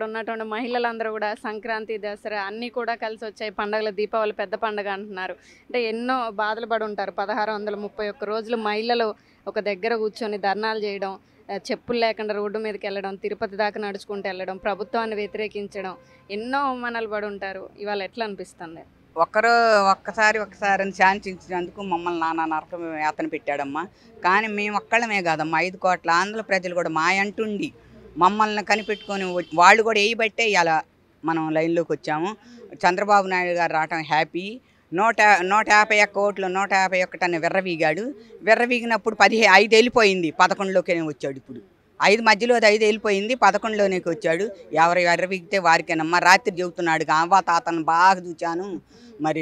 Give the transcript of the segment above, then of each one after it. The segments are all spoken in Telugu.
ఉన్నటువంటి మహిళలందరూ కూడా సంక్రాంతి దసరా అన్నీ కూడా కలిసి వచ్చాయి పండగలు దీపావళి పెద్ద పండగ అంటున్నారు అంటే ఎన్నో బాధలు పడి ఉంటారు పదహారు వందల ముప్పై ఒక్క రోజులు మహిళలు ఒక దగ్గర కూర్చొని ధర్నాలు చేయడం ఆ, చెప్పులు లేకుండా రోడ్డు మీదకి వెళ్ళడం తిరుపతి దాకా నడుచుకుంటూ వెళ్ళడం ప్రభుత్వాన్ని వ్యతిరేకించడం ఎన్నో అవమానాలు పడి ఉంటారు ఇవాళ ఎట్లా అనిపిస్తుంది ఒక్కరు ఒక్కసారి ఒక్కసారి అని శాంతించినందుకు మమ్మల్ని నానా నరకం వేతన పెట్టాడమ్మా కానీ మేము ఒక్కళ్ళమే కాదమ్మా ఐదు కోట్ల ఆంధ్ర ప్రజలు కూడా మా అంటుండి మమ్మల్ని కనిపెట్టుకొని వ- వాళ్ళు కూడా వేయబట్టే ఇలా మనం లైన్లోకి వచ్చాము చంద్రబాబు నాయుడు గారు రావటం హ్యాపీ నూట నూట యాభై ఒక్క ఓట్లు నూట యాభై ఒకటని విర్రవీగాడు విర్రవీగినప్పుడు పదిహే ఐదు వెళ్ళిపోయింది పదకొండులోకే వచ్చాడు ఇప్పుడు ఐదు మధ్యలో అది ఐదు వెళ్ళిపోయింది పదకొండులోనికి వచ్చాడు ఎవరు విర్రవీగితే వారికేనమ్మా రాత్రి చెబుతున్నాడు అవ్వ తాతను బాగా చూచాను మరి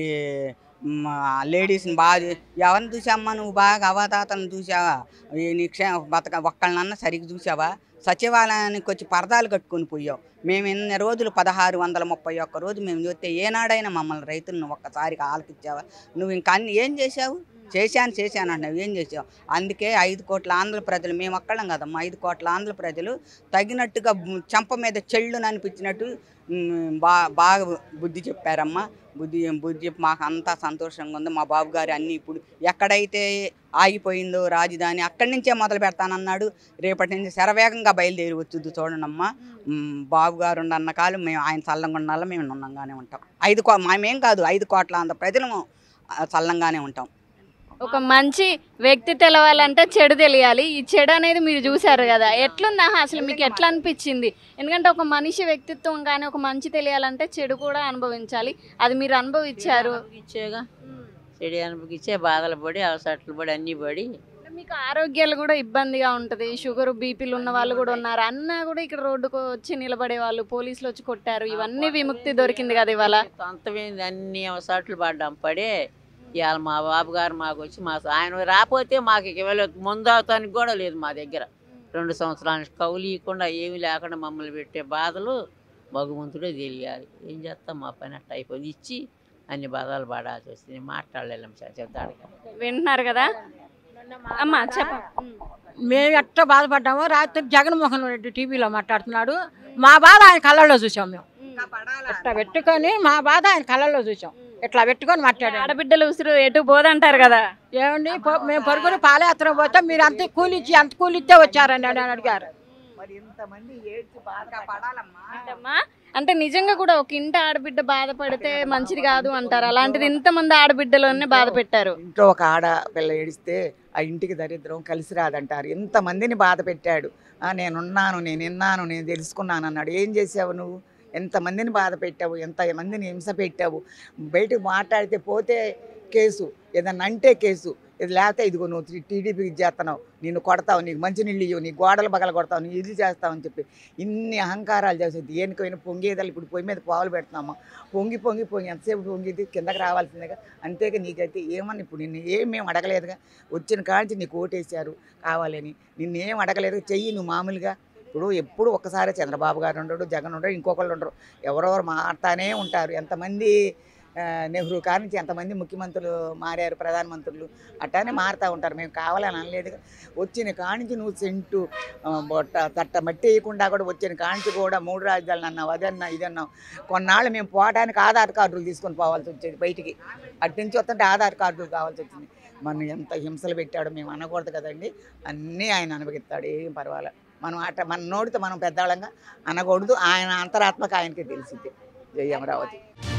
మ, లేడీస్ని బాగా చూ- ఎవరిని చూసామ్మా నువ్వు బాగా అవతాతను చూసావా ఈ నీ క్షే బతక ఒక్కళ్ళనన్నా సరిగ్గా చూసావా సచివాలయానికి వచ్చి పరదాలు కట్టుకొని పోయావు మేము ఎన్ని రోజులు పదహారు వందల ముప్పై ఒక్క రోజు మేము చూస్తే ఏనాడైనా మమ్మల్ని రైతులను ఒక్కసారికి ఆలకిచ్చావా నువ్వు ఇంకా అన్ని ఏం చేసావు చేశాను చేశాను అంటున్నావు ఏం చేసావు అందుకే ఐదు కోట్ల ఆంధ్ర ప్రజలు మేము ఒక్కళ్ళం కదమ్మా ఐదు కోట్ల ఆంధ్ర ప్రజలు తగినట్టుగా బు- చెంప మీద చెళ్ళు అనిపించినట్టు మ్, బా బాగా బుద్ధి చెప్పారమ్మా బుద్ధి బుద్ధి చెప్పి మాకు అంతా సంతోషంగా ఉంది మా బాబు గారు అన్నీ ఇప్పుడు ఎక్కడైతే ఆగిపోయిందో రాజధాని అక్కడి నుంచే మొదలు పెడతానన్నాడు రేపటి నుంచి శరవేగంగా బయలుదేరి వచ్చుద్ది చూడండమ్మా మ్, బాబు గారు ఉండన్న కాలం మేము ఆయన చల్లంగా ఉండాలి మేము ఉండంగానే ఉంటాం ఐదు కో మేమేం కాదు ఐదు కోట్ల అంత ప్రజలు ఆ, చల్లంగానే ఉంటాం ఒక మంచి వ్యక్తి తెలవాలంటే చెడు తెలియాలి ఈ చెడు అనేది మీరు చూసారు కదా ఎట్లుందా అసలు మీకు ఎట్లా అనిపించింది ఎందుకంటే ఒక మనిషి వ్యక్తిత్వం కానీ ఒక మంచి తెలియాలంటే చెడు కూడా అనుభవించాలి అది మీరు అనుభవించారు ఇచ్చేగా చెడు అనుభవించే బాధలు పడి అవసరాలు పడి అన్నీ పడి అంటే మీకు ఆరోగ్యాలు కూడా ఇబ్బందిగా ఉంటుంది షుగర్ బీపీలు ఉన్న వాళ్ళు కూడా ఉన్నారు అన్నా కూడా ఇక్కడ రోడ్డుకు వచ్చి నిలబడే వాళ్ళు పోలీసులు వచ్చి కొట్టారు ఇవన్నీ విముక్తి దొరికింది కదా ఇవాళ సొంతమైంది అన్ని అవసరాలు పడ్డాం పడే ఇవాళ మా బాబు గారు మాకు వచ్చి మా ఆయన రాకపోతే మాకు ఇక ఇవాళ ముందు అవతానికి కూడా లేదు మా దగ్గర రెండు సంవత్సరాల కౌలు ఇవ్వకుండా ఏమీ లేకుండా మమ్మల్ని పెట్టే బాధలు భగవంతుడే తెలియాలి ఏం చేస్తాం మా పని అట్ట అయిపోయింది ఇచ్చి అన్ని బాధలు పడాల్సి వస్తుంది మాట్లాడలేం సార్ చెప్తాడు వింటున్నారు కదా అమ్మా చెప్ప మేము ఎట్లా బాధపడ్డామో రాత్రి జగన్మోహన్ రెడ్డి టీవీలో మాట్లాడుతున్నాడు మా బాధ ఆయన కళ్ళల్లో చూసాం మేము ఇట్లా పెట్టుకొని మా బాధ ఆయన కళ్ళల్లో చూసాం ఇట్లా పెట్టుకొని మాట్లాడాడు ఆడబిడ్డలు ఉసురు ఎటు పోదంటారు కదా ఏమండి పో- మేము పరుగురు పాలయాత్ర పోతే మీరు అంత కూలి ఇచ్చి అంత కూలి ఇస్తే వచ్చారండి అని అడిగారు మరి ఇంతమంది ఏడ్చి బాగా పడాలమ్మా ఏంటమ్మా? అంటే నిజంగా కూడా ఒక ఇంటి ఆడబిడ్డ బాధపడితే మంచిది కాదు అంటారు అలాంటిది ఇంతమంది ఆడబిడ్డలోనే బాధ పెట్టారు ఇంట్లో ఒక ఆడ పిల్ల ఏడిస్తే ఆ ఇంటికి దరిద్రం కలిసి రాదంటారు ఎంతమందిని బాధ పెట్టాడు ఆ, నేనున్నాను నేను విన్నాను నేను తెలుసుకున్నాను అన్నాడు ఏం చేసావు నువ్వు ఎంతమందిని బాధ పెట్టావు ఎంతమందిని హింస పెట్టావు బయటకు మాట్లాడితే పోతే కేసు ఏదన్నా అంటే కేసు ఇది లేకపోతే ఇదిగో నువ్వు టీడీపీకి చేస్తున్నావు నిన్ను కొడతావు నీకు మంచి నీళ్ళు ఇవ్వు నీ గోడలు బగల కొడతావు నీ ఇది చేస్తావు అని చెప్పి ఇన్ని అహంకారాలు చేసేది దేనికైనా పొంగేదాలు ఇప్పుడు పొయ్యి మీద పావులు పెడుతున్నామా పొంగి పొంగి పొంగి ఎంతసేపు పొంగిది కిందకి రావాల్సిందిగా అంతేగా నీకైతే ఏమని ఇప్పుడు నిన్ను ఏం మేము అడగలేదుగా వచ్చిన కాంచి నీకు ఓటేశారు కావాలని నిన్ను ఏం అడగలేదు చెయ్యి నువ్వు మామూలుగా ఇప్పుడు ఎప్పుడు ఒక్కసారి చంద్రబాబు గారు ఉండడు జగన్ ఉండడు ఇంకొకళ్ళు ఉండరు ఎవరెవరు మారుతానే ఉంటారు ఎంతమంది ఆ, నెహ్రూ కానించి ఎంతమంది ముఖ్యమంత్రులు మారారు ప్రధానమంత్రులు అట్టానే మారుతూ ఉంటారు మేము కావాలని అనలేదుగా వచ్చిన కానించి నువ్వు సెంటు ఆ, బొట్ట తట్ట మట్టి వేయకుండా కూడా వచ్చిన కానించి కూడా మూడు రాజధానులు అన్నావు అదన్నా ఇదన్నావు కొన్నాళ్ళు మేము పోవడానికి ఆధార్ కార్డులు తీసుకొని పోవాల్సి వచ్చేది బయటికి అటు నుంచి వస్తుంటే ఆధార్ కార్డులు కావాల్సి వచ్చింది మనం ఎంత హింసలు పెట్టాడో మేము అనకూడదు కదండి అన్నీ ఆయన అనుభవిస్తాడు ఏం పర్వాలేదు మనం అట్ట మన నోటితో మనం పెద్దవాళ్ళంగా అనకూడదు ఆయన అంతరాత్మక ఆయనకి తెలిసింది జయ అమరావతి